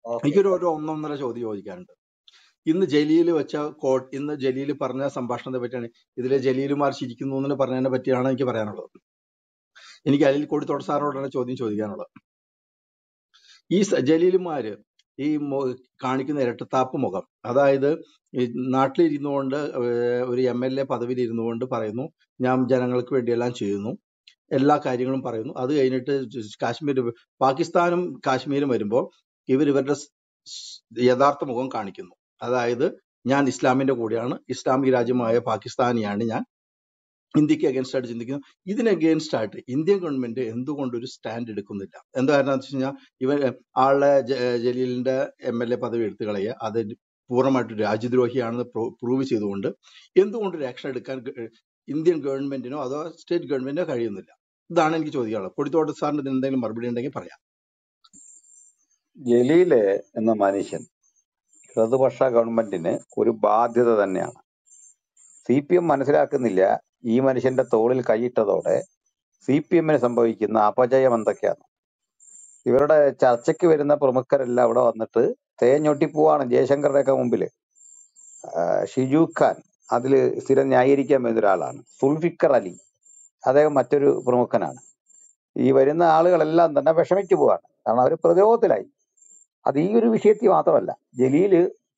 okay എനിക്കൊരു ഒരു ഒന്നൊന്നര ചോദ്യം ചോദിക്കാനുണ്ട് ഇന്ന് ജലീൽ വെച്ച കോട്ട് ഇന്ന് ജലീൽ പറഞ്ഞ സംഭാഷണത്തെ പറ്റിയാണ് ഇതിലെ ജലീലുമാർ ചിരിക്കുന്നു എന്ന് പറഞ്ഞതിനെ പറ്റിയാണ് എനിക്ക് പറയാനുള്ളത് എനിക്ക് അനിൽ കോടിത്തോട് സാറോടാണ് ചോദ്യം ചോദിക്കാനുള്ളത് ഈ സ- ജലീലുമാര് ഈ മൊ- കാണിക്കുന്ന ഇരട്ടത്താപ്പ് മുഖം അതായത് ഈ നാട്ടിലിരുന്നുകൊണ്ട് ഏഹ് ഒരു എം എൽ എ പദവിയിൽ ഇരുന്നുകൊണ്ട് പറയുന്നു ഞാൻ ജനങ്ങൾക്ക് വേണ്ടിയെല്ലാം ചെയ്യുന്നു എല്ലാ കാര്യങ്ങളും പറയുന്നു അത് കഴിഞ്ഞിട്ട് കാശ്മീർ പാകിസ്ഥാനും കാശ്മീരും വരുമ്പോൾ ഇവർ ഇവരുടെ സ്- സ് യഥാർത്ഥ മുഖം കാണിക്കുന്നു അതായത് ഞാൻ ഇസ്ലാമിന്റെ കൂടെയാണ് ഇസ്ലാമിക രാജ്യമായ പാകിസ്ഥാനിയാണ് ഞാൻ ഇന്ത്യക്ക് അഗേൻസ്റ്റ് ആയിട്ട് ചിന്തിക്കുന്നു ഇതിന് അഗേൻസ്റ്റ് ആയിട്ട് ഇന്ത്യൻ ഗവൺമെന്റ് എന്തുകൊണ്ട് ഒരു സ്റ്റാൻഡ് എടുക്കുന്നില്ല എന്താ കാരണം വെച്ച് കഴിഞ്ഞാൽ ഇവർ ആളെ ജ- ജലീലിന്റെ എം എൽ എ പദവി എടുത്തു കളയുക അത് പൂർണ്ണമായിട്ട് രാജ്യദ്രോഹിയാണെന്ന് പ്രൂവ് ചെയ്തുകൊണ്ട് എന്തുകൊണ്ട് ഒരു ആക്ഷൻ എടുക്കാൻ ഗ- ഇന്ത്യൻ ഗവൺമെന്റിനോ അതോ സ്റ്റേറ്റ് ഗവൺമെന്റിനോ കഴിയുന്നില്ല ഇതാണ് എനിക്ക് ചോദിക്കാനുള്ളത് കൊടിത്തോട്ട് സാറിന് ഇതിന് എന്തെങ്കിലും മറുപടി ഉണ്ടെങ്കിൽ പറയാം ജലീല് എന്ന മനുഷ്യൻ ഇടതുപക്ഷ ഗവൺമെന്റിന് ഒരു ബാധ്യത തന്നെയാണ് സി പി എം മനസ്സിലാക്കുന്നില്ല ഈ മനുഷ്യന്റെ തോളിൽ കൈയിട്ടതോടെ സി പി എമ്മിന് സംഭവിക്കുന്ന അപജയം എന്തൊക്കെയാണ് ഇവരുടെ ചർച്ചയ്ക്ക് വരുന്ന പ്രമുഖരെല്ലാം ഇവിടെ വന്നിട്ട് തേഞ്ഞൊട്ടി പോവാണ് ജയശങ്കറുടെയൊക്കെ മുമ്പിൽ ഷിജു ഖാൻ അതിൽ സ്ഥിരം ന്യായീകരിക്കാൻ വരുന്ന ഒരാളാണ് സുൽഫിക്കർ അലി അദ്ദേഹം മറ്റൊരു പ്രമുഖനാണ് ഈ വരുന്ന ആളുകളെല്ലാം തന്നെ വിഷമിച്ചു പോവാണ് കാരണം അവർ പ്രതിരോധത്തിലായി അത് ഈ ഒരു വിഷയത്തിൽ മാത്രമല്ല ജലീല്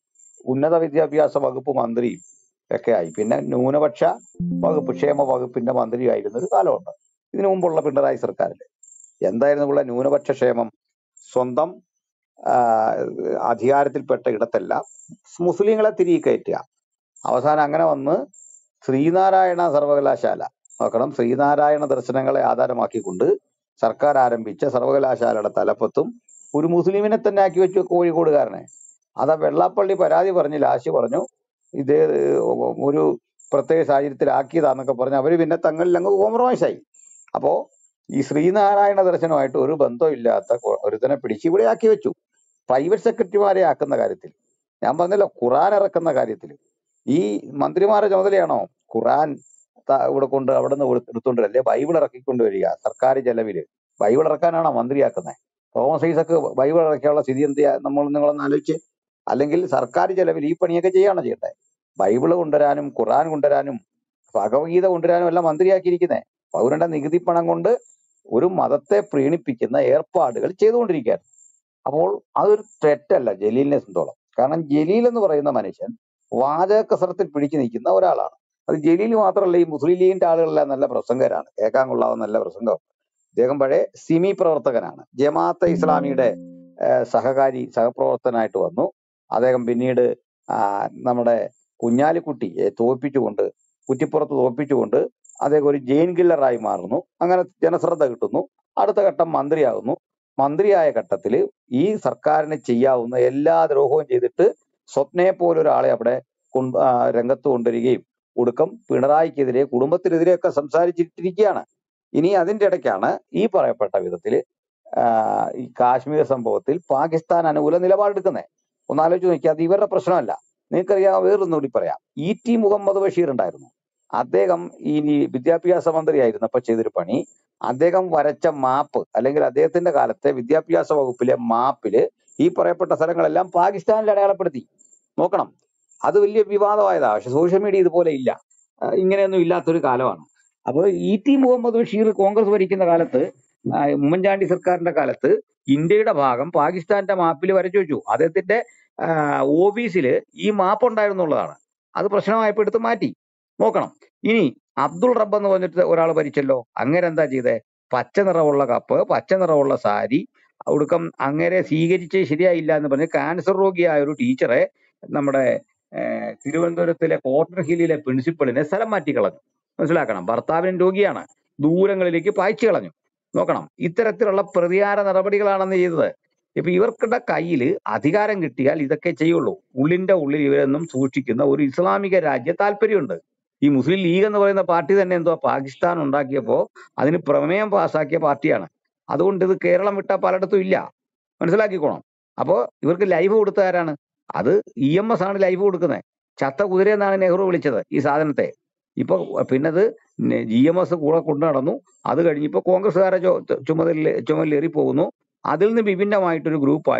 ഉന്നത വിദ്യാഭ്യാസ വകുപ്പ് മന്ത്രിയും ഒക്കെ ആയി പിന്നെ ന്യൂനപക്ഷ വകുപ്പ് ക്ഷേമ വകുപ്പിന്റെ മന്ത്രിയായിരുന്ന ഒരു കാലമുണ്ട് ഇതിനു മുമ്പുള്ള പിണറായി സർക്കാരിൽ എന്തായിരുന്നു ഉള്ള ന്യൂനപക്ഷ ക്ഷേമം സ്വന്തം ആ, അധികാരത്തിൽപ്പെട്ട ഇടത്തെല്ലാം മുസ്ലിങ്ങളെ തിരികെ കയറ്റുക അവസാനം അങ്ങനെ വന്ന് ശ്രീനാരായണ സർവകലാശാല നോക്കണം ശ്രീനാരായണ ദർശനങ്ങളെ ആധാരമാക്കിക്കൊണ്ട് സർക്കാർ ആരംഭിച്ച സർവകലാശാലയുടെ തലപ്പത്തും ഒരു മുസ്ലിമിനെ തന്നെ ആക്കി വെച്ചു കോഴിക്കോടുകാരനെ അതാ വെള്ളാപ്പള്ളി പരാതി പറഞ്ഞ് ലാശി പറഞ്ഞു ഇത് ഒരു പ്രത്യേക സാഹചര്യത്തിലാക്കിയതാന്നൊക്കെ പറഞ്ഞ് അവര് പിന്നെ തങ്ങളിൽ അങ്ങ് കോംപ്രമൈസ് ആയി അപ്പോ ഈ ശ്രീനാരായണ ദർശനമായിട്ട് ഒരു ബന്ധമില്ലാത്ത കൊ- ഒരുത്തനെ പിടിച്ച് ഇവിടെ ആക്കി വെച്ചു പ്രൈവറ്റ് സെക്രട്ടറിമാരെ ആക്കുന്ന കാര്യത്തിൽ ഞാൻ പറഞ്ഞല്ലോ ഖുറാൻ ഇറക്കുന്ന കാര്യത്തിൽ ഈ മന്ത്രിമാരുടെ ചുമതലയാണോ ഖുറാൻ ത- ഇവിടെ കൊണ്ട് അവിടെ നിന്ന് എടുത്തോണ്ട് അല്ലേ ബൈബിൾ ഇറക്കിക്കൊണ്ട് വരിക സർക്കാർ ചെലവില് ബൈബിൾ ഇറക്കാനാണോ മന്ത്രിയാക്കുന്നത് തോമസ് ഐസക്ക് ബൈബിൾ ഇറക്കിയുള്ള സ്ഥിതി എന്ത് ചെയ്യാ നമ്മൾ നിങ്ങളൊന്ന് ആലോചിച്ച് അല്ലെങ്കിൽ സർക്കാർ ചെലവിൽ ഈ പണിയൊക്കെ ചെയ്യാണ് ചെയ്യട്ടെ ബൈബിള് കൊണ്ടുവരാനും ഖുറാൻ കൊണ്ടുവരാനും ഭഗവത്ഗീത കൊണ്ടുവരാനും എല്ലാം മന്ത്രിയാക്കിയിരിക്കുന്നത് പൗരന്റെ നികുതി പണം കൊണ്ട് ഒരു മതത്തെ പ്രീണിപ്പിക്കുന്ന ഏർപ്പാടുകൾ ചെയ്തുകൊണ്ടിരിക്കുകയാണ് അപ്പോൾ അതൊരു തെറ്റല്ല ജലീലിനെ സംബന്ധിച്ചോളം കാരണം ജലീൽ എന്ന് പറയുന്ന മനുഷ്യൻ വാചക കസരത്തിൽ പിടിച്ചു നിൽക്കുന്ന ഒരാളാണ് അത് ജലീൽ മാത്രമല്ല ഈ മുസ്ലിം ലീഗിന്റെ ആളുകളെല്ലാം നല്ല പ്രസംഗരാണ് കേൾക്കാൻ കൊള്ളാവുന്ന നല്ല പ്രസംഗം അദ്ദേഹം പഴയ സിമി പ്രവർത്തകനാണ് ജമാഅത്തെ ഇസ്ലാമിയുടെ ഏഹ്, സഹകാരി സഹപ്രവർത്തനായിട്ട് വന്നു അദ്ദേഹം പിന്നീട് ആ, നമ്മുടെ കുഞ്ഞാലിക്കുട്ടിയെ തോൽപ്പിച്ചുകൊണ്ട് കുറ്റിപ്പുറത്ത് തോൽപ്പിച്ചുകൊണ്ട് അദ്ദേഹം ഒരു ജെയിൻ കില്ലറായി മാറുന്നു അങ്ങനെ ജനശ്രദ്ധ കിട്ടുന്നു അടുത്ത ഘട്ടം മന്ത്രിയാകുന്നു മന്ത്രിയായ ഘട്ടത്തിൽ ഈ സർക്കാരിന് ചെയ്യാവുന്ന എല്ലാ ദ്രോഹവും ചെയ്തിട്ട് സ്വപ്നയെ പോലെ ഒരാളെ അവിടെ കൊണ്ട് ആ, രംഗത്ത് കൊണ്ടുവരികയും ഒടുക്കം പിണറായിക്കെതിരെ കുടുംബത്തിനെതിരെയൊക്കെ സംസാരിച്ചിട്ടിരിക്കുകയാണ് ഇനി അതിന്റെ ഇടയ്ക്കാണ് ഈ പറയപ്പെട്ട വിധത്തിൽ ഈ കാശ്മീർ സംഭവത്തിൽ പാകിസ്ഥാൻ അനുകൂല നിലപാടെടുക്കുന്നത് ഒന്ന് ആലോചിച്ച് നോക്കിയാൽ അത് ഇവരുടെ പ്രശ്നമല്ല നിങ്ങൾക്കറിയാം വേറൊന്നും കൂടി പറയാം ഇ ടി മുഹമ്മദ് ബഷീർ ഉണ്ടായിരുന്നു അദ്ദേഹം ഈ വിദ്യാഭ്യാസ മന്ത്രിയായിരുന്നപ്പോ ചെയ്തൊരു പണി അദ്ദേഹം വരച്ച മാപ്പ് അല്ലെങ്കിൽ അദ്ദേഹത്തിന്റെ കാലത്തെ വിദ്യാഭ്യാസ വകുപ്പിലെ മാപ്പില് ഈ പറയപ്പെട്ട സ്ഥലങ്ങളെല്ലാം പാകിസ്ഥാനിൽ അടയാളപ്പെടുത്തി നോക്കണം അത് വലിയ വിവാദമായതാ പക്ഷെ സോഷ്യൽ മീഡിയ ഇതുപോലെ ഇല്ല ആ, ഇങ്ങനെയൊന്നും ഇല്ലാത്തൊരു കാലമാണ് അപ്പോൾ ഇ ടി മുഹമ്മദ് ബഷീർ കോൺഗ്രസ് ഭരിക്കുന്ന കാലത്ത് ആ, ഉമ്മൻചാണ്ടി സർക്കാരിന്റെ കാലത്ത് ഇന്ത്യയുടെ ഭാഗം പാകിസ്ഥാന്റെ മാപ്പിൽ വരച്ചു വെച്ചു അദ്ദേഹത്തിന്റെ ഓഫീസിൽ ഈ മാപ്പ് ഉണ്ടായിരുന്നുള്ളതാണ് അത് പ്രശ്നമായപ്പോൾ എടുത്ത് മാറ്റി നോക്കണം ഇനി അബ്ദുൾ റബ്ബ് എന്ന് പറഞ്ഞിട്ട് ഒരാൾ ഭരിച്ചല്ലോ അങ്ങനെ എന്താ ചെയ്തേ പച്ച നിറമുള്ള കപ്പ് പച്ച നിറമുള്ള സാരി ഒടുക്കം അങ്ങനെ സ്വീകരിച്ചേ ശരിയായില്ല എന്ന് പറഞ്ഞ് ക്യാൻസർ രോഗിയായ ഒരു ടീച്ചറെ നമ്മുടെ ഏഹ്, തിരുവനന്തപുരത്തിലെ കോട്ടർ ഹില്ലിലെ പ്രിൻസിപ്പളിനെ സ്ഥലം മാറ്റി കളഞ്ഞു മനസ്സിലാക്കണം ഭർത്താവിന് രോഗിയാണ് ദൂരങ്ങളിലേക്ക് പായിച്ചു കളഞ്ഞു നോക്കണം ഇത്തരത്തിലുള്ള പ്രതികാര നടപടികളാണെന്ന് ചെയ്തത് ഇപ്പൊ ഇവർക്കുടെ കയ്യിൽ അധികാരം കിട്ടിയാൽ ഇതൊക്കെ ചെയ്യുള്ളൂ ഉള്ളിന്റെ ഉള്ളിൽ ഇവരൊന്നും സൂക്ഷിക്കുന്ന ഒരു ഇസ്ലാമിക രാജ്യ താല്പര്യമുണ്ട് ഈ മുസ്ലിം ലീഗ് എന്ന് പറയുന്ന പാർട്ടി തന്നെ എന്തോ പാകിസ്ഥാൻ ഉണ്ടാക്കിയപ്പോ അതിന് പ്രമേയം പാസ്സാക്കിയ പാർട്ടിയാണ് അതുകൊണ്ട് ഇത് കേരളം വിട്ട പലയിടത്തും ഇല്ല മനസ്സിലാക്കിക്കോണം അപ്പോ ഇവർക്ക് ലൈവ് കൊടുത്ത ആരാണ് അത് ഇ എം എസ് ആണ് ലൈവ് കൊടുക്കുന്നത് ചത്ത കുതിര എന്നാണ് നെഹ്റു വിളിച്ചത് ഈ സാധനത്തെ ഇപ്പൊ പിന്നത് ജി എം എസ് കൂടെ കൊണ്ടു നടന്നു അത് കഴിഞ്ഞ് ഇപ്പൊ കോൺഗ്രസ്സുകാരെ ചുമതല ചുമതലേറി പോകുന്നു അതിൽ നിന്ന് വിഭിന്നമായിട്ടൊരു ഗ്രൂപ്പായി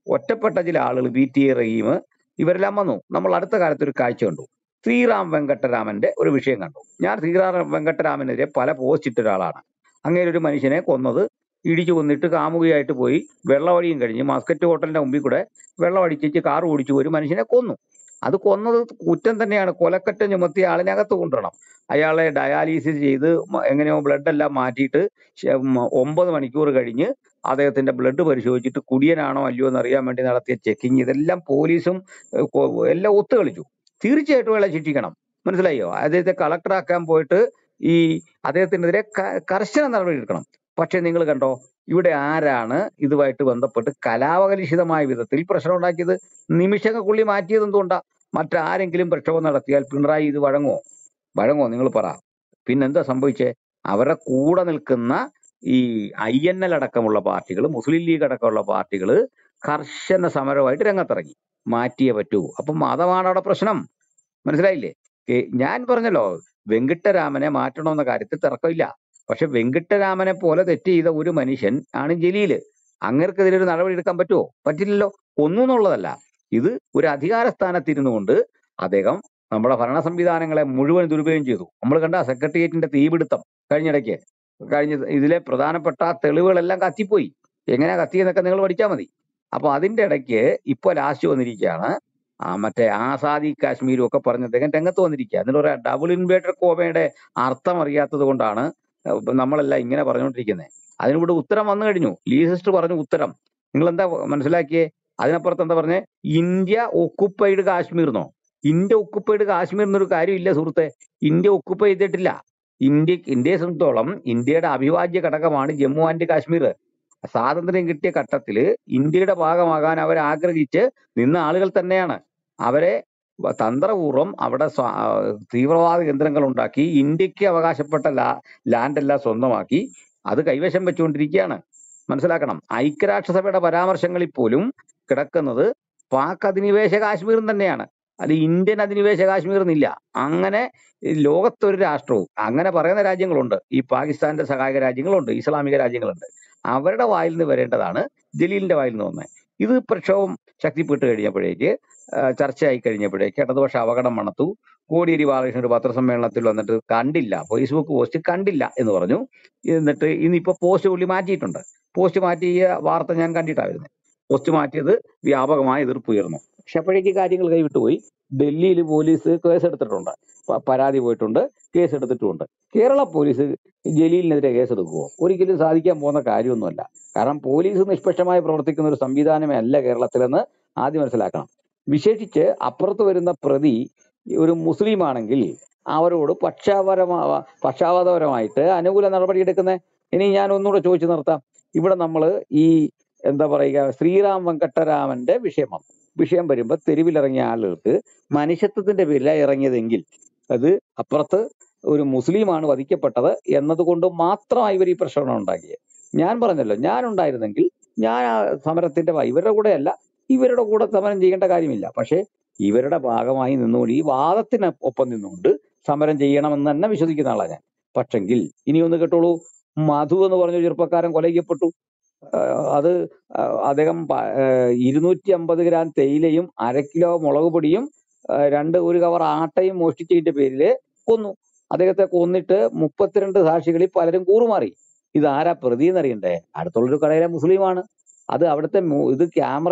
ഒറ്റപ്പെട്ട ചില ആളുകൾ ബി ടി എ റഹീം ഇവരെല്ലാം വന്നു നമ്മൾ അടുത്ത കാലത്ത് ഒരു കാഴ്ച കണ്ടു ശ്രീറാം വെങ്കട്ടരാമന്റെ ഒരു വിഷയം കണ്ടു ഞാൻ ശ്രീറാം വെങ്കട്ടരാമനെതിരെ പല പോസ്റ്റ് ഇട്ട ഒരാളാണ് അങ്ങനെ ഒരു മനുഷ്യനെ കൊന്നത് ഇടിച്ചു കൊന്നിട്ട് കാമുകയായിട്ട് പോയി വെള്ളവഴിയും കഴിഞ്ഞ് മസ്കറ്റ് ഹോട്ടലിന്റെ മുമ്പിൽ കൂടെ വെള്ളം അടിച്ചിട്ട് കാർ ഓടിച്ചു ഒരു മനുഷ്യനെ കൊന്നു അത് കൊന്നത് കുറ്റം തന്നെയാണ് കൊലക്കറ്റം ചുമത്തിയ ആളിനെ അകത്ത് കൊണ്ടുവരണം അയാളെ ഡയാലിസിസ് ചെയ്ത് മ- എങ്ങനെയോ ബ്ലഡ് എല്ലാം മാറ്റിയിട്ട് ശ- മ- ഒമ്പത് മണിക്കൂർ കഴിഞ്ഞ് അദ്ദേഹത്തിന്റെ ബ്ലഡ് പരിശോധിച്ചിട്ട് കുടിയനാണോ അല്ലയോ എന്ന് അറിയാൻ വേണ്ടി നടത്തിയ ചെക്കിങ് ഇതെല്ലാം പോലീസും ഏഹ്, കൊ- എല്ലാം ഒത്തുകളിച്ചു തീർച്ചയായിട്ടും അയാളെ ശിക്ഷിക്കണം മനസ്സിലായോ അദ്ദേഹത്തെ കളക്ടറാക്കാൻ പോയിട്ട് ഈ അദ്ദേഹത്തിനെതിരെ ക- കർശന നടപടി എടുക്കണം പക്ഷെ നിങ്ങൾ കണ്ടോ ഇവിടെ ആരാണ് ഇതുമായിട്ട് ബന്ധപ്പെട്ട് കലാപകലുഷിതമായ വിധത്തിൽ പ്രശ്നം ഉണ്ടാക്കിയത് നിമിഷങ്ങൾക്കുള്ളിൽ മാറ്റിയത് എന്തുകൊണ്ടാ മറ്റാരെങ്കിലും പ്രക്ഷോഭം നടത്തിയാൽ പിണറായി ഇത് വഴങ്ങുമോ വഴങ്ങുമോ നിങ്ങൾ പറ പിന്നെന്താ സംഭവിച്ചേ അവരുടെ കൂടെ നിൽക്കുന്ന ഈ ഐ എൻ എൽ അടക്കമുള്ള പാർട്ടികൾ മുസ്ലിം ലീഗ് അടക്കമുള്ള പാർട്ടികൾ കർശന സമരമായിട്ട് രംഗത്തിറങ്ങി മാറ്റിയേ പറ്റൂ അപ്പം മതമാണ് അവിടെ പ്രശ്നം മനസ്സിലായില്ലേ കെ- ഞാൻ പറഞ്ഞല്ലോ വെങ്കിട്ടരാമനെ മാറ്റണമെന്ന കാര്യത്തിൽ തർക്കമില്ല പക്ഷെ വെങ്കിട്ടരാമനെ പോലെ തെറ്റ് ചെയ്ത ഒരു മനുഷ്യൻ ആണ് ജലീല് അങ്ങർക്കെതിരെ ഒരു നടപടി എടുക്കാൻ പറ്റുമോ പറ്റില്ലല്ലോ ഒന്നും എന്നുള്ളതല്ല ഇത് ഒരു അധികാര സ്ഥാനത്തിരുന്നു കൊണ്ട് അദ്ദേഹം നമ്മുടെ ഭരണ സംവിധാനങ്ങളെ മുഴുവൻ ദുരുപയോഗം ചെയ്തു നമ്മൾ കണ്ട സെക്രട്ടേറിയറ്റിന്റെ തീപിടുത്തം കഴിഞ്ഞിടയ്ക്ക് കഴിഞ്ഞ ഇതിലെ പ്രധാനപ്പെട്ട തെളിവുകളെല്ലാം കത്തിപ്പോയി എങ്ങനെയാ കത്തിയെന്നൊക്കെ നിങ്ങൾ പഠിച്ചാൽ മതി അപ്പൊ അതിന്റെ ഇടയ്ക്ക് ഇപ്പൊ ലാസ്റ്റ് വന്നിരിക്കുകയാണ് ആ മറ്റേ ആസാദി കാശ്മീരും ഒക്കെ പറഞ്ഞ് അദ്ദേഹം രംഗത്ത് വന്നിരിക്കുക എന്നിട്ട് പറയാം ഡബിൾ ഇൻവേർട്ടർ കോമയുടെ അർത്ഥം അറിയാത്തത് കൊണ്ടാണ് ഏഹ് നമ്മളെല്ലാം ഇങ്ങനെ പറഞ്ഞുകൊണ്ടിരിക്കുന്നത് അതിനിവിടെ ഉത്തരം വന്നു കഴിഞ്ഞു ലീസിസ്റ്റ് പറഞ്ഞു ഉത്തരം നിങ്ങൾ എന്താ മനസ്സിലാക്കിയേ അതിനപ്പുറത്ത് എന്താ പറഞ്ഞേ ഇന്ത്യ ഒക്കുപ്പൈഡ് കാശ്മീർ എന്നോ ഇന്ത്യ ഒക്കുപ്പൈഡ് കാശ്മീർ എന്നൊരു കാര്യമില്ല സുഹൃത്തെ ഇന്ത്യ ഒക്കുപ്പൈ ചെയ്തിട്ടില്ല ഇന്ത്യ ഇന്ത്യയെ സംബന്ധിച്ചോളം ഇന്ത്യയുടെ അവിഭാജ്യ ഘടകമാണ് ജമ്മു ആൻഡ് കാശ്മീർ സ്വാതന്ത്ര്യം കിട്ടിയ ഘട്ടത്തില് ഇന്ത്യയുടെ ഭാഗമാകാൻ അവർ ആഗ്രഹിച്ച് നിന്ന ആളുകൾ തന്നെയാണ് അവരെ വ- തന്ത്രപൂർവ്വം അവിടെ സ്വ- ആ, തീവ്രവാദ കേന്ദ്രങ്ങൾ ഉണ്ടാക്കി ഇന്ത്യക്ക് അവകാശപ്പെട്ട ലാ ലാൻഡ് എല്ലാം സ്വന്തമാക്കി അത് കൈവശം വെച്ചുകൊണ്ടിരിക്കുകയാണ് മനസ്സിലാക്കണം ഐക്യരാഷ്ട്രസഭയുടെ പരാമർശങ്ങളിൽ പോലും കിടക്കുന്നത് പാക് അധിനിവേശ കാശ്മീരും തന്നെയാണ് അത് ഇന്ത്യൻ അധിനിവേശ കാശ്മീർ എന്നില്ല അങ്ങനെ ഈ ലോകത്തൊരു രാഷ്ട്രവും അങ്ങനെ പറയുന്ന രാജ്യങ്ങളുണ്ട് ഈ പാകിസ്ഥാന്റെ സഹായക രാജ്യങ്ങളുണ്ട് ഇസ്ലാമിക രാജ്യങ്ങളുണ്ട് അവരുടെ വായിൽ നിന്ന് വരേണ്ടതാണ് ജലീലിന്റെ വായിൽ നിന്ന് വന്നത് ഇത് പ്രക്ഷോഭം ശക്തിപ്പെട്ട് കഴിഞ്ഞപ്പോഴേക്ക് ആ, ചർച്ചയായി കഴിഞ്ഞപ്പോഴേക്ക് ഇടതുപക്ഷ അപകടം മണത്തു കോടിയേരി ബാലകൃഷ്ണൻ ഒരു പത്രസമ്മേളനത്തിൽ വന്നിട്ട് കണ്ടില്ല ഫേസ്ബുക്ക് പോസ്റ്റ് കണ്ടില്ല എന്ന് പറഞ്ഞു എന്നിട്ട് ഇന്നിപ്പോ പോസ്റ്റ് പുള്ളി മാറ്റിയിട്ടുണ്ട് പോസ്റ്റ് മാറ്റിയ വാർത്ത ഞാൻ കണ്ടിട്ടായിരുന്നു പോസ്റ്റ് മാറ്റിയത് വ്യാപകമായ എതിർപ്പ് ഉയർന്നു പക്ഷെ അപ്പോഴേക്ക് കാര്യങ്ങൾ കൈവിട്ടുപോയി ഡൽഹിയിൽ പോലീസ് കേസെടുത്തിട്ടുണ്ട് പ- പരാതി പോയിട്ടുണ്ട് കേസെടുത്തിട്ടുമുണ്ട് കേരള പോലീസ് ജലീലിനെതിരെ കേസെടുക്കുമോ ഒരിക്കലും സാധിക്കാൻ പോകുന്ന കാര്യമൊന്നുമല്ല കാരണം പോലീസ് നിഷ്പക്ഷമായി പ്രവർത്തിക്കുന്ന ഒരു സംവിധാനമേ അല്ല കേരളത്തിലെന്ന് ആദ്യം മനസ്സിലാക്കണം വിശേഷിച്ച് അപ്പുറത്ത് വരുന്ന പ്രതി ഒരു മുസ്ലിം ആണെങ്കിൽ അവരോട് പക്ഷാപരമാ പക്ഷാപാതപരമായിട്ട് അനുകൂല നടപടി എടുക്കുന്നത് ഇനി ഞാൻ ഒന്നുകൂടെ ചോദിച്ചു നിർത്താം ഇവിടെ നമ്മൾ ഈ എന്താ പറയുക ശ്രീറാം വെങ്കട്ടരാമന്റെ വിഷയം വന്നു വിഷയം വരുമ്പോൾ തെരുവിലിറങ്ങിയ ആളുകൾക്ക് മനുഷ്യത്വത്തിന്റെ പേരിലാണ് ഇറങ്ങിയതെങ്കിൽ അത് അപ്പുറത്ത് ഒരു മുസ്ലിമാണ് വധിക്കപ്പെട്ടത് എന്നതുകൊണ്ട് മാത്രമായി ഇവർ ഈ പ്രശ്നം ഉണ്ടാക്കിയത് ഞാൻ പറഞ്ഞല്ലോ ഞാൻ ഉണ്ടായിരുന്നെങ്കിൽ ഞാൻ ആ സമരത്തിന്റെ ഭാ- ഇവരുടെ കൂടെ അല്ല ഇവരുടെ കൂടെ സമരം ചെയ്യേണ്ട കാര്യമില്ല പക്ഷേ ഇവരുടെ ഭാഗമായി നിന്നുകൊണ്ട് ഈ വാദത്തിന് ഒപ്പം നിന്നുകൊണ്ട് സമരം ചെയ്യണമെന്ന് തന്നെ വിശ്വസിക്കുന്ന ആളാണ് ഞാൻ പക്ഷെങ്കിൽ ഇനി ഒന്ന് കേട്ടോളൂ മധു എന്ന് പറഞ്ഞ ഒരു ചെറുപ്പക്കാരൻ കൊല ചെയ്യപ്പെട്ടു ആഹ് അത് ആഹ് അദ്ദേഹം ഇരുന്നൂറ്റി അമ്പത് ഗ്രാം തേയിലയും അര കിലോ മുളക് പൊടിയും ആഹ് രണ്ട് ഒരു കവർ ആട്ടയും മോഷ്ടിച്ചതിന്റെ പേരില് കൊന്നു അദ്ദേഹത്തെ കൊന്നിട്ട് മുപ്പത്തിരണ്ട് സാക്ഷികളിൽ പലരും കൂറുമാറി ഇത് ആരാ പ്രതി എന്നറിയണ്ടേ അടുത്തുള്ളൊരു കടയിലെ മുസ്ലിമാണ് അത് അവിടുത്തെ മു- ഇത് ക്യാമറ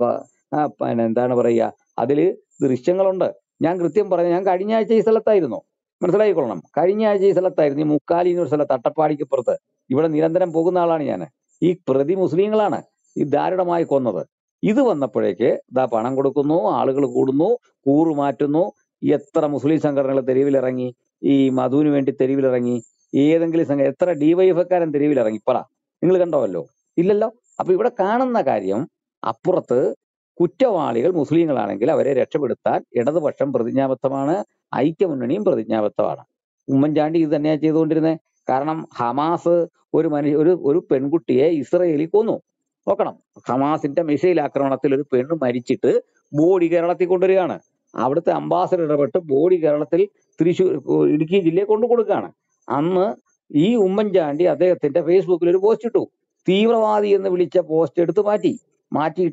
പിന്നെ എന്താണ് പറയുക അതില് ദൃശ്യങ്ങളുണ്ട് ഞാൻ കൃത്യം പറഞ്ഞ ഞാൻ കഴിഞ്ഞ ആഴ്ച ഈ സ്ഥലത്തായിരുന്നു മനസ്സിലായിക്കൊള്ളണം കഴിഞ്ഞ ആഴ്ച ഈ സ്ഥലത്തായിരുന്നു ഈ മുക്കാലി എന്നൊരു സ്ഥലത്ത് അട്ടപ്പാടിക്കപ്പുറത്ത് ഇവിടെ നിരന്തരം പോകുന്ന ആളാണ് ഞാൻ ഈ പ്രതി മുസ്ലിങ്ങളാണ് ഈ ദാരുണമായി കൊന്നത് ഇത് വന്നപ്പോഴേക്ക് ദാ പണം കൊടുക്കുന്നു ആളുകൾ കൂടുന്നു കൂറ് മാറ്റുന്നു എത്ര മുസ്ലിം സംഘടനകൾ തെരുവിലിറങ്ങി ഈ മധുവിന് വേണ്ടി തെരുവിലിറങ്ങി ഏതെങ്കിലും സംഘ എത്ര ഡിവൈഎഫ്കാരൻ തെരുവിലിറങ്ങി പറ നിങ്ങൾ കണ്ടോല്ലോ ഇല്ലല്ലോ അപ്പൊ ഇവിടെ കാണുന്ന കാര്യം അപ്പുറത്ത് കുറ്റവാളികൾ മുസ്ലിങ്ങളാണെങ്കിൽ അവരെ രക്ഷപ്പെടുത്താൻ ഇടതുപക്ഷം പ്രതിജ്ഞാബദ്ധമാണ് ഐക്യമുന്നണിയും പ്രതിജ്ഞാബദ്ധമാണ് ഉമ്മൻചാണ്ടി ഇത് തന്നെയാ ചെയ്തുകൊണ്ടിരുന്നത് കാരണം ഹമാസ് ഒരു മനുഷ്യ ഒരു ഒരു പെൺകുട്ടിയെ ഇസ്രയേലിൽ കൊന്നു നോക്കണം ഹമാസിന്റെ മിസൈൽ ആക്രമണത്തിൽ ഒരു പെണ്ണ് മരിച്ചിട്ട് ബോഡി കേരളത്തിൽ കൊണ്ടുവരികയാണ് അവിടുത്തെ അംബാസഡർ ഇടപെട്ട് ബോഡി കേരളത്തിൽ തൃശ്ശൂർ ഇടുക്കി ജില്ലയിൽ കൊണ്ടു കൊടുക്കുകയാണ് അന്ന് ഈ ഉമ്മൻചാണ്ടി അദ്ദേഹത്തിന്റെ ഫേസ്ബുക്കിൽ ഒരു പോസ്റ്റ് ഇട്ടു തീവ്രവാദി എന്ന് വിളിച്ച പോസ്റ്റ് എടുത്ത് മാറ്റി മാറ്റിയിട്ട്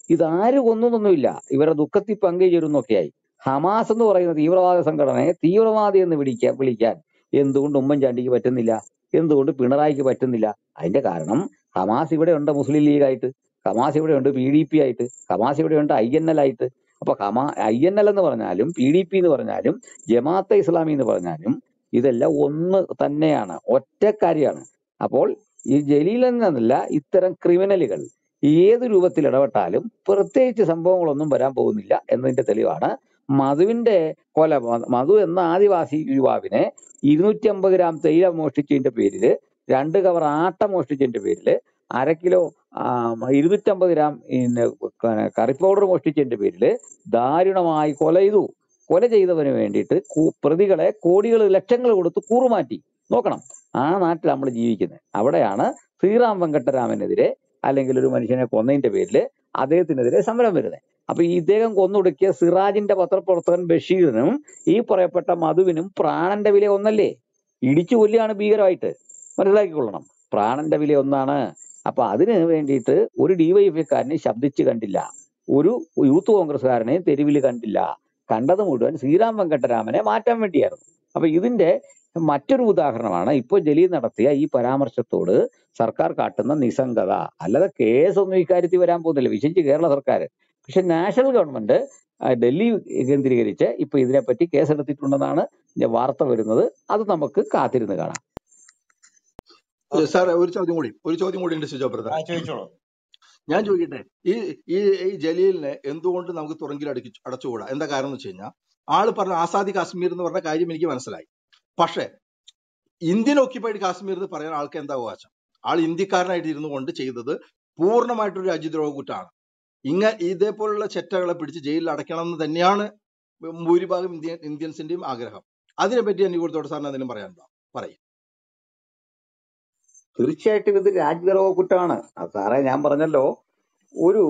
ഇതാര് കൊന്നൊന്നുമില്ല ഇവരുടെ ദുഃഖത്തിൽ പങ്കുചേരുന്നൊക്കെയായി ഹമാസ് എന്ന് പറയുന്ന തീവ്രവാദ സംഘടനയെ തീവ്രവാദി എന്ന് വിളിക്കാൻ വിളിക്കാൻ എന്തുകൊണ്ട് ഉമ്മൻചാണ്ടിക്ക് പറ്റുന്നില്ല എന്തുകൊണ്ട് പിണറായിക്ക് പറ്റുന്നില്ല അതിന്റെ കാരണം ഹമാസ് ഇവിടെ ഉണ്ട് മുസ്ലിം ലീഗായിട്ട് ഹമാസ് ഇവിടെ ഉണ്ട് പി ഡി പി ആയിട്ട് ഹമാസ് ഇവിടെ ഉണ്ട് ഐ എൻ എൽ ആയിട്ട് അപ്പൊ ഹമാ ഐ എൻ എൽ എന്ന് പറഞ്ഞാലും പി ഡി പി എന്ന് പറഞ്ഞാലും ജമാഅത്തെ ഇസ്ലാമി എന്ന് പറഞ്ഞാലും ഇതെല്ലാം ഒന്ന് തന്നെയാണ് ഒറ്റ കാര്യമാണ് അപ്പോൾ ഈ ജലീൽ എന്നല്ല ഇത്തരം ക്രിമിനലുകൾ ഏത് രൂപത്തിൽ ഇടപെട്ടാലും പ്രത്യേകിച്ച് സംഭവങ്ങളൊന്നും വരാൻ പോകുന്നില്ല എന്നതിന്റെ തെളിവാണ് മധുവിന്റെ കൊല മ- മധു എന്ന ആദിവാസി യുവാവിനെ ഇരുന്നൂറ്റി അമ്പത് ഗ്രാം തേയില മോഷ്ടിച്ചതിന്റെ പേരില് രണ്ട് കവർ ആട്ട മോഷ്ടിച്ചതിന്റെ പേരില് അര കിലോ ഇരുന്നൂറ്റമ്പത് ഗ്രാം പിന്നെ കറി പൗഡർ മോഷ്ടിച്ചതിന്റെ പേരില് ദാരുണമായി കൊല ചെയ്തു കൊല ചെയ്തവന് വേണ്ടിയിട്ട് കു- പ്രതികളെ കോടികൾ ലക്ഷങ്ങൾ കൊടുത്ത് കൂറുമാറ്റി നോക്കണം ആ നാട്ടിൽ നമ്മൾ ജീവിക്കുന്നത് അവിടെയാണ് ശ്രീറാം വെങ്കട്ടരാമനെതിരെ അല്ലെങ്കിൽ ഒരു മനുഷ്യനെ കൊന്നതിന്റെ പേരിൽ അദ്ദേഹത്തിനെതിരെ സമരം വരുന്നത് അപ്പൊ ഈ ഇദ്ദേഹം കൊന്നൊടുക്കിയ സിറാജിന്റെ പത്രപ്രവർത്തകൻ ബഷീറിനും ഈ പറയപ്പെട്ട മധുവിനും പ്രാണന്റെ വില ഒന്നല്ലേ ഇടിച്ചു കൊല്ലുകയാണ് ഭീകരമായിട്ട് മനസ്സിലാക്കിക്കൊള്ളണം പ്രാണന്റെ വില ഒന്നാണ് അപ്പൊ അതിന് വേണ്ടിയിട്ട് ഒരു ഡിവൈഎഫ്ഐക്കാരനെ ശബ്ദിച്ച് കണ്ടില്ല ഒരു യൂത്ത് കോൺഗ്രസ്സുകാരനെ തെരുവിൽ കണ്ടില്ല കണ്ടത് മുഴുവൻ ശ്രീറാം വെങ്കട്ടരാമനെ മാറ്റാൻ വേണ്ടിയായിരുന്നു അപ്പൊ ഇതിന്റെ മറ്റൊരു ഉദാഹരണമാണ് ഇപ്പോൾ ജലീൽ നടത്തിയ ഈ പരാമർശത്തോട് സർക്കാർ കാട്ടുന്ന നിസ്സംഗത അല്ലാതെ കേസൊന്നും ഇക്കാര്യത്തിൽ വരാൻ പോകുന്നില്ല വിശേഷിച്ച് കേരള സർക്കാർ പക്ഷെ നാഷണൽ ഗവൺമെന്റ് ആ, ഡൽഹി കേന്ദ്രീകരിച്ച് ഇപ്പൊ ഇതിനെപ്പറ്റി കേസെടുത്തിട്ടുണ്ടെന്നാണ് ഞാൻ വാർത്ത വരുന്നത് അത് നമുക്ക് കാത്തിരുന്ന് കാണാം സാർ ഒരു ചോദ്യം കൂടി ഒരു ചോദ്യം കൂടി ഉണ്ട് സുജോ ബ്രദർ ആ ചോദിച്ചോളൂ ഞാൻ ചോദിക്കട്ടെ ഈ ഈ ഈ ജലീലിനെ എന്തുകൊണ്ട് നമുക്ക് തുറങ്കിൽ അടക്കി അടച്ചുകൂടാ എന്താ കാരണം എന്ന് വെച്ച് കഴിഞ്ഞാൽ ആള് പറഞ്ഞ ആസാദി കാശ്മീർ എന്ന് പറഞ്ഞ കാര്യം എനിക്ക് മനസ്സിലായി പക്ഷേ ഇന്ത്യൻ ഓക്യുപ്പൈഡ് കാശ്മീർ എന്ന് പറയാൻ ആൾക്ക് എന്താ അവകാശം ആൾ ഇന്ത്യക്കാരനായിട്ട് ഇരുന്നു കൊണ്ട് ചെയ്തത് പൂർണ്ണമായിട്ടൊരു രാജ്യദ്രോഹ കുറ്റമാണ് ഇങ്ങ ഇതേപോലുള്ള ചെറ്റകളെ പിടിച്ച് ജയിലിൽ അടയ്ക്കണം എന്ന് തന്നെയാണ് ഭൂരിഭാഗം ഇന്ത്യൻ ഇന്ത്യൻസിന്റെയും ആഗ്രഹം അതിനെപ്പറ്റി എനിക്ക് കൊടുത്തോട്ട് സാറിന് എന്തെങ്കിലും പറയാനുണ്ടോ പറയും തീർച്ചയായിട്ടും ഇത് രാജ്യദ്രോഹ കുറ്റമാണ് അത് സാറേ ഞാൻ പറഞ്ഞല്ലോ ഒരു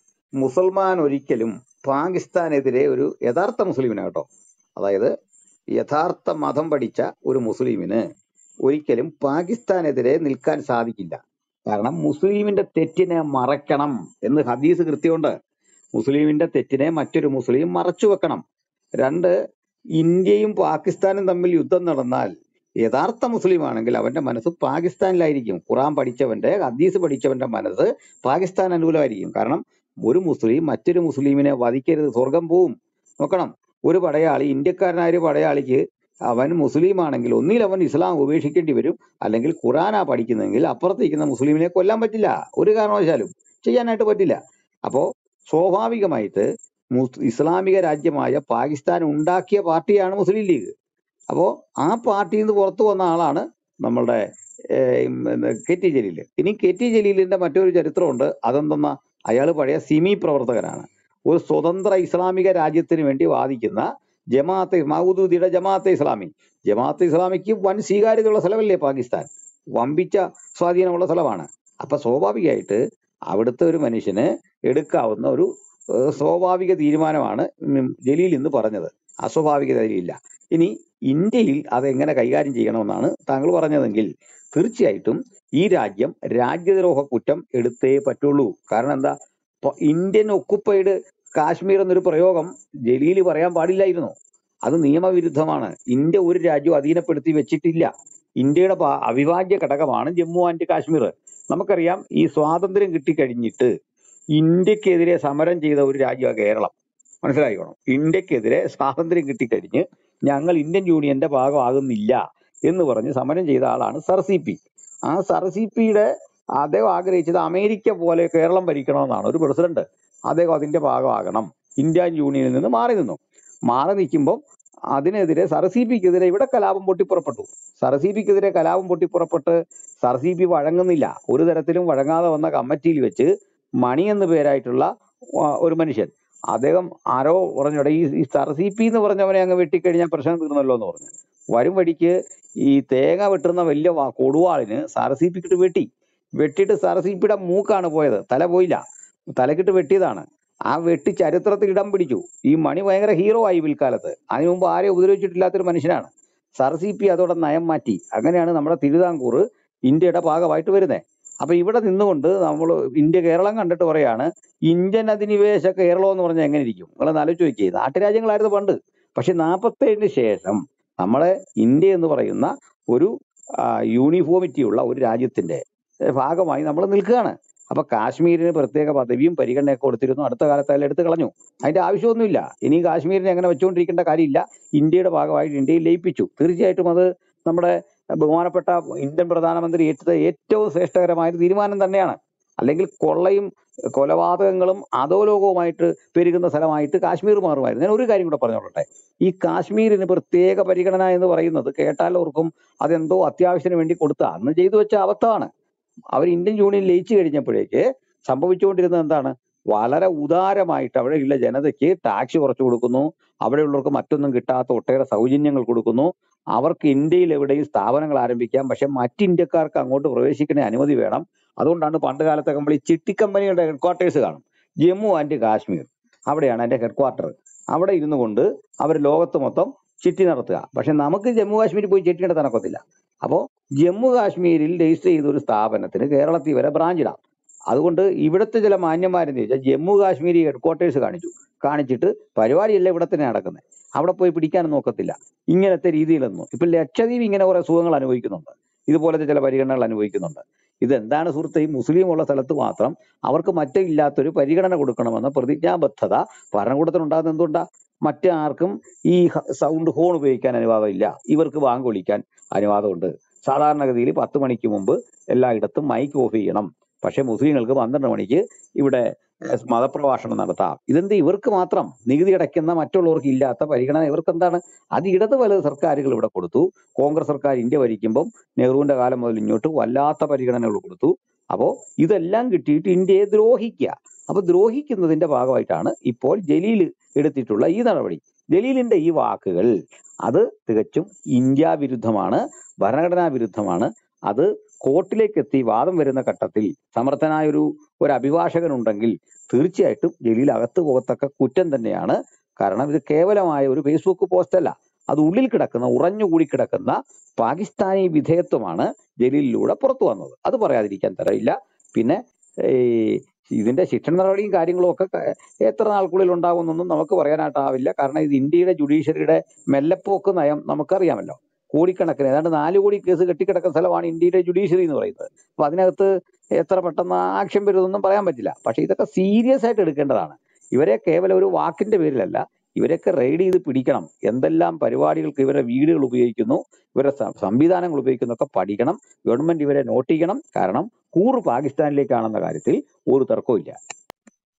മുസൽമാൻ ഒരിക്കലും പാകിസ്ഥാനെതിരെ ഒരു യഥാർത്ഥ മുസ്ലിമിന് കേട്ടോ അതായത് യഥാർത്ഥ മതം പഠിച്ച ഒരു മുസ്ലിമിന് ഒരിക്കലും പാകിസ്ഥാനെതിരെ നിൽക്കാൻ സാധിക്കില്ല കാരണം മുസ്ലിമിന്റെ തെറ്റിനെ മറയ്ക്കണം എന്ന് ഹദീസ് കൃത്യമുണ്ട് മുസ്ലിമിന്റെ തെറ്റിനെ മറ്റൊരു മുസ്ലിം മറച്ചു വെക്കണം രണ്ട് ഇന്ത്യയും പാകിസ്ഥാനും തമ്മിൽ യുദ്ധം നടന്നാൽ യഥാർത്ഥ മുസ്ലിം ആണെങ്കിൽ അവന്റെ മനസ്സ് പാകിസ്ഥാനിലായിരിക്കും ഖുറാൻ പഠിച്ചവന്റെ ഹദീസ് പഠിച്ചവന്റെ മനസ്സ് പാകിസ്ഥാൻ അനുകൂലമായിരിക്കും കാരണം ഒരു മുസ്ലിം മറ്റൊരു മുസ്ലിമിനെ വധിക്കരുത് സ്വർഗം പോവും നോക്കണം ഒരു പടയാളി ഇന്ത്യക്കാരനായ ഒരു പടയാളിക്ക് അവൻ മുസ്ലിം ആണെങ്കിൽ ഒന്നിൽ അവൻ ഇസ്ലാം ഉപേക്ഷിക്കേണ്ടി വരും അല്ലെങ്കിൽ ഖുറാനാ പഠിക്കുന്നതെങ്കിൽ അപ്പുറത്തിരിക്കുന്ന മുസ്ലിമിനെ കൊല്ലാൻ പറ്റില്ല ഒരു കാരണവശാലും ചെയ്യാനായിട്ട് പറ്റില്ല അപ്പോ സ്വാഭാവികമായിട്ട് മുസ് ഇസ്ലാമിക രാജ്യമായ പാകിസ്ഥാൻ ഉണ്ടാക്കിയ പാർട്ടിയാണ് മുസ്ലിം ലീഗ് അപ്പോ ആ പാർട്ടിയിൽ നിന്ന് പുറത്തു വന്ന ആളാണ് നമ്മളുടെ ഏഹ്, ഉം, എന്ത് കെ ടി ജലീൽ ഇനി കെ ടി ജലീലിന്റെ മറ്റൊരു ചരിത്രമുണ്ട് അതെന്തെന്നാ അയാൾ പഴയ സിമി പ്രവർത്തകനാണ് ഒരു സ്വതന്ത്ര ഇസ്ലാമിക രാജ്യത്തിന് വേണ്ടി വാദിക്കുന്ന ജമാഅത്തെ മൗദൂദിയുടെ ജമാഅത്തെ ഇസ്ലാമി ജമാഅത്തെ ഇസ്ലാമിക്ക് വൻ സ്വീകാര്യതയുള്ള സ്ഥലമല്ലേ പാകിസ്ഥാൻ വമ്പിച്ച സ്വാധീനമുള്ള സ്ഥലമാണ് അപ്പൊ സ്വാഭാവികമായിട്ട് അവിടുത്തെ ഒരു മനുഷ്യന് എടുക്കാവുന്ന ഒരു ഏഹ്, സ്വാഭാവിക തീരുമാനമാണ് ഉം ജലീൽ ഇന്ന് പറഞ്ഞത് അസ്വാഭാവികതയില്ല ഇനി ഇന്ത്യയിൽ അതെങ്ങനെ കൈകാര്യം ചെയ്യണമെന്നാണ് താങ്കൾ പറഞ്ഞതെങ്കിൽ തീർച്ചയായിട്ടും ഈ രാജ്യം രാജ്യദ്രോഹ കുറ്റം എടുത്തേ പറ്റുള്ളൂ കാരണം എന്താ ഇപ്പൊ ഇന്ത്യൻ ഒക്കുപ്പൈഡ് കാശ്മീർ എന്നൊരു പ്രയോഗം ജലീൽ പറയാൻ പാടില്ലായിരുന്നു അത് നിയമവിരുദ്ധമാണ് ഇന്ത്യ ഒരു രാജ്യവും അധീനപ്പെടുത്തി വെച്ചിട്ടില്ല ഇന്ത്യയുടെ ഭാ- അവിഭാജ്യ ഘടകമാണ് ജമ്മു ആൻഡ് കാശ്മീർ നമുക്കറിയാം ഈ സ്വാതന്ത്ര്യം കിട്ടിക്കഴിഞ്ഞിട്ട് ഇന്ത്യക്കെതിരെ സമരം ചെയ്ത ഒരു രാജ്യമാണ് കേരളം മനസ്സിലായിക്കോണം ഇന്ത്യക്കെതിരെ സ്വാതന്ത്ര്യം കിട്ടിക്കഴിഞ്ഞ് ഞങ്ങൾ ഇന്ത്യൻ യൂണിയന്റെ ഭാഗമാകുന്നില്ല എന്ന് പറഞ്ഞ് സമരം ചെയ്ത ആളാണ് സർ സി പി ആ സർ സി പിയുടെ അദ്ദേഹം ആഗ്രഹിച്ചത് അമേരിക്ക പോലെ കേരളം ഭരിക്കണമെന്നാണ് ഒരു പ്രസിഡന്റ് അദ്ദേഹം അതിന്റെ ഭാഗമാകണം ഇന്ത്യൻ യൂണിയനിൽ നിന്ന് മാറി നിന്നു മാറി നിൽക്കുമ്പോൾ അതിനെതിരെ സർ സി പിക്കെതിരെ ഇവിടെ കലാപം പൊട്ടിപ്പുറപ്പെട്ടു സർ സി പിക്കെതിരെ കലാപം പൊട്ടിപ്പുറപ്പെട്ട് സർ സി പി വഴങ്ങുന്നില്ല ഒരു തരത്തിലും വഴങ്ങാതെ വന്ന കമ്മിറ്റിയിൽ വെച്ച് മണി എന്ന് പേരായിട്ടുള്ള ആ, ഒരു മനുഷ്യൻ അദ്ദേഹം ആരോ പറഞ്ഞോടെ ഈ ഈ സർ സി പി എന്ന് പറഞ്ഞവനെ അങ്ങ് വെട്ടിക്കഴിഞ്ഞാൽ പ്രശ്നം തീർന്നല്ലോ എന്ന് പറഞ്ഞു വരും വഴിക്ക് ഈ തേങ്ങ വെട്ടുന്ന വലിയ വാ- കൊടുവാളിന് സർ സി പിക്കിട്ട് വെട്ടി വെട്ടിയിട്ട് സർ സി പിയുടെ മൂക്കാണ് പോയത് തല പോയില്ല തലക്കിട്ട് വെട്ടിയതാണ് ആ വെട്ടി ചരിത്രത്തിൽ ഇടം പിടിച്ചു ഈ മണി ഭയങ്കര ഹീറോ ആയി പിൽക്കാലത്ത് അതിനു മുമ്പ് ആരെയും ഉപദ്രവിച്ചിട്ടില്ലാത്തൊരു മനുഷ്യനാണ് സർ സി പി അതോടെ നയം മാറ്റി അങ്ങനെയാണ് നമ്മുടെ തിരുവിതാംകൂർ ഇന്ത്യയുടെ ഭാഗമായിട്ട് വരുന്നത് അപ്പൊ ഇവിടെ നിന്നുകൊണ്ട് നമ്മൾ ഇന്ത്യ കേരളം കണ്ടിട്ട് പറയാണ് ഇന്ത്യൻ അധിനിവേശ കേരളം എന്ന് പറഞ്ഞാൽ എങ്ങനെ ഇരിക്കും നിങ്ങൾ ആലോചിച്ച് നോക്കിയേ നാട്ടുരാജ്യങ്ങളായിരുന്നു പണ്ട് പക്ഷെ നാൽപ്പത്തേഴിന് ശേഷം നമ്മളെ ഇന്ത്യ എന്ന് പറയുന്ന ഒരു യൂണിഫോമിറ്റി ഉള്ള ഒരു രാജ്യത്തിന്റെ ഏഹ്, ഭാഗമായി നമ്മൾ നിൽക്കുകയാണ് അപ്പൊ കാശ്മീരിന് പ്രത്യേക പദവിയും പരിഗണനയൊക്കെ കൊടുത്തിരുന്നു അടുത്ത കാലത്ത് അതിൽ എടുത്തു കളഞ്ഞു അതിന്റെ ആവശ്യമൊന്നുമില്ല ഇനി കാശ്മീരിനെ അങ്ങനെ വെച്ചുകൊണ്ടിരിക്കേണ്ട കാര്യമില്ല ഇന്ത്യയുടെ ഭാഗമായിട്ട് ഇന്ത്യയിൽ ലയിപ്പിച്ചു തീർച്ചയായിട്ടും അത് നമ്മുടെ ബഹുമാനപ്പെട്ട ഇന്ത്യൻ പ്രധാനമന്ത്രി ഏറ്റത് ഏറ്റവും ശ്രേഷ്ഠകരമായ ഒരു തീരുമാനം തന്നെയാണ് അല്ലെങ്കിൽ കൊള്ളയും കൊലപാതകങ്ങളും അധോലോകവുമായിട്ട് പെരുകുന്ന സ്ഥലമായിട്ട് കാശ്മീർ മാറുമായിരുന്നു ഞാൻ ഒരു കാര്യം കൂടെ പറഞ്ഞോളട്ടെ ഈ കാശ്മീരിന് പ്രത്യേക പരിഗണന എന്ന് പറയുന്നത് കേട്ടാൽ ഓർക്കും അതെന്തോ അത്യാവശ്യത്തിന് വേണ്ടി കൊടുത്ത അന്ന് ചെയ്തു വെച്ച അബദ്ധമാണ് അവർ ഇന്ത്യൻ യൂണിയൻ ലയിച്ചു കഴിഞ്ഞപ്പോഴേക്ക് സംഭവിച്ചുകൊണ്ടിരുന്നത് എന്താണ് വളരെ ഉദാരമായിട്ട് അവിടെയുള്ള ജനതയ്ക്ക് ടാക്സ് കുറച്ചു കൊടുക്കുന്നു അവിടെയുള്ളവർക്ക് മറ്റൊന്നും കിട്ടാത്ത ഒട്ടേറെ സൗജന്യങ്ങൾ കൊടുക്കുന്നു അവർക്ക് ഇന്ത്യയിൽ എവിടെയും സ്ഥാപനങ്ങൾ ആരംഭിക്കാം പക്ഷെ മറ്റ് ഇന്ത്യക്കാർക്ക് അങ്ങോട്ട് പ്രവേശിക്കുന്ന അനുമതി വേണം അതുകൊണ്ടാണ് പണ്ട് കാലത്തൊക്കെ നമ്മൾ ഈ ചിട്ടി കമ്പനികളുടെ ഹെഡ്ക്വാർട്ടേഴ്സ് കാണും ജമ്മു ആൻഡ് കാശ്മീർ അവിടെയാണ് അതിന്റെ ഹെഡ്ക്വാർട്ടർ അവിടെ ഇരുന്നു കൊണ്ട് അവർ ലോകത്ത് മൊത്തം ചിട്ടി നടത്തുക പക്ഷെ നമുക്ക് ജമ്മു കാശ്മീരിൽ പോയി ചിട്ടി നടത്താൻ ഒക്കത്തില്ല അപ്പോൾ ജമ്മു കാശ്മീരിൽ രജിസ്റ്റർ ചെയ്ത ഒരു സ്ഥാപനത്തിന് കേരളത്തിൽ വരെ ബ്രാഞ്ച് ഇടാം അതുകൊണ്ട് ഇവിടുത്തെ ചില മാന്യന്മാരെന്ന് ചോദിച്ചാൽ ജമ്മു കാശ്മീരി ഹെഡ്ക്വാർട്ടേഴ്സ് കാണിച്ചു കാണിച്ചിട്ട് പരിപാടിയല്ല ഇവിടെ തന്നെ നടക്കുന്നത് അവിടെ പോയി പിടിക്കാനും നോക്കത്തില്ല ഇങ്ങനത്തെ രീതിയിലൊന്നും ഇപ്പൊ ലക്ഷദ്വീപ് ഇങ്ങനെ കുറെ സുഖങ്ങൾ അനുഭവിക്കുന്നുണ്ട് ഇതുപോലത്തെ ചില പരിഗണനകൾ അനുഭവിക്കുന്നുണ്ട് ഇതെന്താണ് സുഹൃത്തെ ഈ മുസ്ലിം ഉള്ള സ്ഥലത്ത് മാത്രം അവർക്ക് മറ്റേ ഇല്ലാത്തൊരു പരിഗണന കൊടുക്കണമെന്ന പ്രതിജ്ഞാബദ്ധത ഭരണകൂടത്തിനുണ്ടാകുന്ന എന്തുകൊണ്ടാ മറ്റേ ആർക്കും ഈ ഹ- സൗണ്ട് ഹോൺ ഉപയോഗിക്കാൻ അനുവാദമില്ല ഇവർക്ക് ബാങ്ക് വിളിക്കാൻ അനുവാദമുണ്ട് സാധാരണഗതിയിൽ പത്ത് മണിക്ക് മുമ്പ് എല്ലായിടത്തും മൈക്ക് ഓഫ് ചെയ്യണം പക്ഷെ മുസ്ലിങ്ങൾക്ക് പന്ത്രണ്ട് മണിക്ക് ഇവിടെ ഏഹ്, മതപ്രഭാഷണം നടത്താം ഇതെന്ത് ഇവർക്ക് മാത്രം നികുതി അടയ്ക്കുന്ന മറ്റുള്ളവർക്ക് ഇല്ലാത്ത പരിഗണന ഇവർക്ക് എന്താണ് അത് ഇടത് വലത് സർക്കാരുകൾ ഇവിടെ കൊടുത്തു കോൺഗ്രസ് സർക്കാർ ഇന്ത്യ ഭരിക്കുമ്പം നെഹ്റുവിന്റെ കാലം മുതൽ ഇങ്ങോട്ട് വല്ലാത്ത പരിഗണനകൾ കൊടുത്തു അപ്പോ ഇതെല്ലാം കിട്ടിയിട്ട് ഇന്ത്യയെ ദ്രോഹിക്കുക അപ്പൊ ദ്രോഹിക്കുന്നതിന്റെ ഭാഗമായിട്ടാണ് ഇപ്പോൾ ജലീൽ എടുത്തിട്ടുള്ള ഈ നടപടി ജലീലിന്റെ ഈ വാക്കുകൾ അത് തികച്ചും ഇന്ത്യ വിരുദ്ധമാണ് ഭരണഘടനാ വിരുദ്ധമാണ് അത് കോർട്ടിലേക്ക് എത്തി വാദം വരുന്ന ഘട്ടത്തിൽ സമർത്ഥനായ ഒരു ഒരു അഭിഭാഷകൻ ഉണ്ടെങ്കിൽ തീർച്ചയായിട്ടും ജലീൽ അകത്ത് പോകത്തക്ക കുറ്റം തന്നെയാണ് കാരണം ഇത് കേവലമായ ഒരു ഫേസ്ബുക്ക് പോസ്റ്റ് അല്ല അത് ഉള്ളിൽ കിടക്കുന്ന ഉറഞ്ഞുകൂടി കിടക്കുന്ന പാകിസ്ഥാനി വിധേയത്വമാണ് ജലീലിലൂടെ പുറത്തു വന്നത് അത് പറയാതിരിക്കാൻ തരയില്ല പിന്നെ ഈ ഇതിന്റെ ശിക്ഷണ നടപടിയും കാര്യങ്ങളും ഒക്കെ ക- എത്ര നാൾക്കുള്ളിൽ ഉണ്ടാകുമെന്നൊന്നും നമുക്ക് പറയാനായിട്ടാവില്ല കാരണം ഇത് ഇന്ത്യയുടെ ജുഡീഷ്യറിയുടെ മെല്ലപ്പോക്ക് നയം നമുക്കറിയാമല്ലോ കോടിക്കണക്കിന് ഏതാണ്ട് നാല് കോടി കേസ് കെട്ടിക്കിടക്കുന്ന സ്ഥലമാണ് ഇന്ത്യയുടെ ജുഡീഷ്യറി എന്ന് പറയുന്നത് അപ്പൊ അതിനകത്ത് എത്ര പെട്ടെന്ന് ആക്ഷൻ വരുമെന്നൊന്നും പറയാൻ പറ്റില്ല പക്ഷെ ഇതൊക്കെ സീരിയസ് ആയിട്ട് എടുക്കേണ്ടതാണ് ഇവരെ കേവലം ഒരു വാക്കിന്റെ പേരിലല്ല ഇവരൊക്കെ റെയ്ഡ് ചെയ്ത് പിടിക്കണം എന്തെല്ലാം പരിപാടികൾക്ക് ഇവരുടെ വീടുകൾ ഉപയോഗിക്കുന്നു ഇവരുടെ സ- സംവിധാനങ്ങൾ ഉപയോഗിക്കുന്നൊക്കെ പഠിക്കണം ഗവൺമെന്റ് ഇവരെ നോട്ട് ചെയ്യണം കാരണം കൂറ് പാകിസ്ഥാനിലേക്കാണെന്ന കാര്യത്തിൽ ഒരു തർക്കവും ഇല്ല